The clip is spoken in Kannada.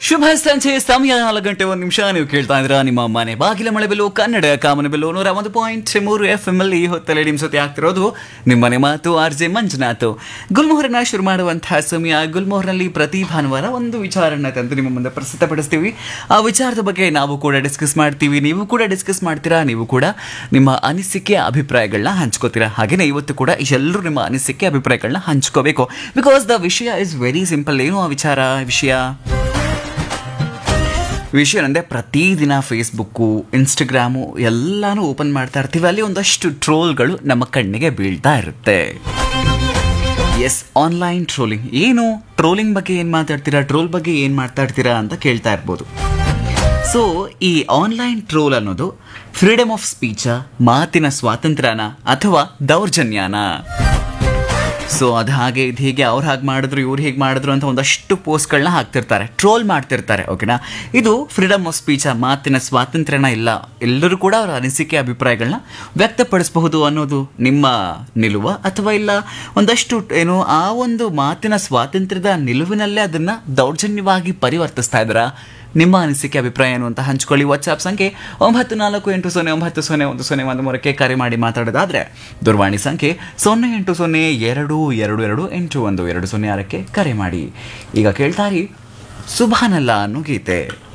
ಶುಭ ಸಂಜೆ ಸಮಯ ನಾಲ್ಕು ಗಂಟೆ ಒಂದು ನಿಮಿಷ ನೀವು ಕೇಳ್ತಾ ಇದ್ರ ನಿಮ್ಮ ಮನೆ ಬಾಗಿಲ ಮಳೆ ಬೆಲ್ಲು ಕನ್ನಡ ಕಾಮನ ಬೆಲ್ಲು ನೂರ ಒಂದು ಪಾಯಿಂಟ್ ಮೂರು ಎಫ್ ಎಂ ಅಲ್ಲಿ ಈ ಹೊತ್ತಲ್ಲಿ ನಿಮ್ಮ ಜೊತೆ ಆಗ್ತಿರೋದು ನಿಮ್ಮನೆ ಮಾತು ಆರ್ ಜೆ ಮಂಜುನಾಥ್ ಗುಲ್ಮೋಹರನ್ನ ಶುರು ಮಾಡುವಂತಹ ಸಮಯ ಗುಲ್ಮೋಹರ್ನಲ್ಲಿ ಪ್ರತಿ ಭಾನುವಾರ ಒಂದು ವಿಚಾರನ ತಂದು ನಿಮ್ಮ ಮುಂದೆ ಪ್ರಸ್ತುತಪಡಿಸ್ತೀವಿ ಆ ವಿಚಾರದ ಬಗ್ಗೆ ನಾವು ಕೂಡ ಡಿಸ್ಕಸ್ ಮಾಡ್ತೀವಿ ನೀವು ಕೂಡ ಡಿಸ್ಕಸ್ ಮಾಡ್ತೀರಾ ನೀವು ಕೂಡ ನಿಮ್ಮ ಅನಿಸಿಕೆ ಅಭಿಪ್ರಾಯಗಳನ್ನ ಹಂಚ್ಕೋತೀರಾ ಹಾಗೇನೆ ಇವತ್ತು ಕೂಡ ಎಲ್ಲರೂ ನಿಮ್ಮ ಅನಿಸಿಕೆ ಅಭಿಪ್ರಾಯಗಳನ್ನ ಹಂಚ್ಕೋಬೇಕು ಬಿಕಾಸ್ ದ ವಿಷಯ ಇಸ್ ವೆರಿ ಸಿಂಪಲ್ ಏನು ಆ ವಿಚಾರ ವಿಷಯ ವಿಷಯ ಅಂದರೆ ಪ್ರತಿದಿನ ಫೇಸ್ಬುಕ್ಕು ಇನ್ಸ್ಟಾಗ್ರಾಮು ಎಲ್ಲಾನು ಓಪನ್ ಮಾಡ್ತಾ ಇರ್ತೀವಿ ಅಲ್ಲಿ ಒಂದಷ್ಟು ಟ್ರೋಲ್ಗಳು ನಮ್ಮ ಕಣ್ಣಿಗೆ ಬೀಳ್ತಾ ಇರುತ್ತೆ ಎಸ್ ಆನ್ಲೈನ್ ಟ್ರೋಲಿಂಗ್ ಏನು ಟ್ರೋಲಿಂಗ್ ಬಗ್ಗೆ ಏನು ಮಾತಾಡ್ತೀರಾ ಟ್ರೋಲ್ ಬಗ್ಗೆ ಏನು ಮಾತಾಡ್ತೀರಾ ಅಂತ ಕೇಳ್ತಾ ಇರ್ಬೋದು ಸೊ ಈ ಆನ್ಲೈನ್ ಟ್ರೋಲ್ ಅನ್ನೋದು ಫ್ರೀಡಮ್ ಆಫ್ ಸ್ಪೀಚ ಮಾತಿನ ಸ್ವಾತಂತ್ರ್ಯನ ಅಥವಾ ದೌರ್ಜನ್ಯನ ಸೊ ಅದು ಹಾಗೆ ಇದು ಹೀಗೆ ಅವ್ರು ಹಾಗೆ ಮಾಡಿದ್ರು ಇವ್ರು ಹೀಗೆ ಮಾಡಿದ್ರು ಅಂತ ಒಂದಷ್ಟು ಪೋಸ್ಟ್ಗಳನ್ನ ಹಾಕ್ತಿರ್ತಾರೆ ಟ್ರೋಲ್ ಮಾಡ್ತಿರ್ತಾರೆ ಓಕೆನಾ ಇದು ಫ್ರೀಡಮ್ ಆಫ್ ಸ್ಪೀಚ್ ಮಾತಿನ ಸ್ವಾತಂತ್ರ್ಯನ ಇಲ್ಲ ಎಲ್ಲರೂ ಕೂಡ ಅವರ ಅನಿಸಿಕೆ ಅಭಿಪ್ರಾಯಗಳನ್ನ ವ್ಯಕ್ತಪಡಿಸಬಹುದು ಅನ್ನೋದು ನಿಮ್ಮ ನಿಲುವ ಅಥವಾ ಇಲ್ಲ ಒಂದಷ್ಟು ಏನು ಆ ಒಂದು ಮಾತಿನ ಸ್ವಾತಂತ್ರ್ಯದ ನಿಲುವಿನಲ್ಲೇ ಅದನ್ನ ದೌರ್ಜನ್ಯವಾಗಿ ಪರಿವರ್ತಿಸ್ತಾ ಇದ್ದಾರಾ ನಿಮ್ಮ ಅನಿಸಿಕೆ ಅಭಿಪ್ರಾಯ ಏನು ಅಂತ ಹಂಚ್ಕೊಳ್ಳಿ ವಾಟ್ಸ್ಆಪ್ ಸಂಖ್ಯೆ ಒಂಬತ್ತು ನಾಲ್ಕು ಎಂಟು ಸೊನ್ನೆ ಒಂಬತ್ತು ಸೊನ್ನೆ ಒಂದು ಸೊನ್ನೆ ಒಂದು ಮೂರಕ್ಕೆ ಕರೆ ಮಾಡಿ ಮಾತಾಡೋದಾದ್ರೆ ದೂರವಾಣಿ ಸಂಖ್ಯೆ ಸೊನ್ನೆ ಎಂಟು ಸೊನ್ನೆ ಎರಡು ಎರಡು ಎರಡು ಎಂಟು ಒಂದು ಎರಡು ಸೊನ್ನೆ ಆರಕ್ಕೆ ಕರೆ ಮಾಡಿ ಈಗ ಕೇಳ್ತಾರಿ ಸುಭಾನಲ್ಲ ಅನ್ನೋ ಗೀತೆ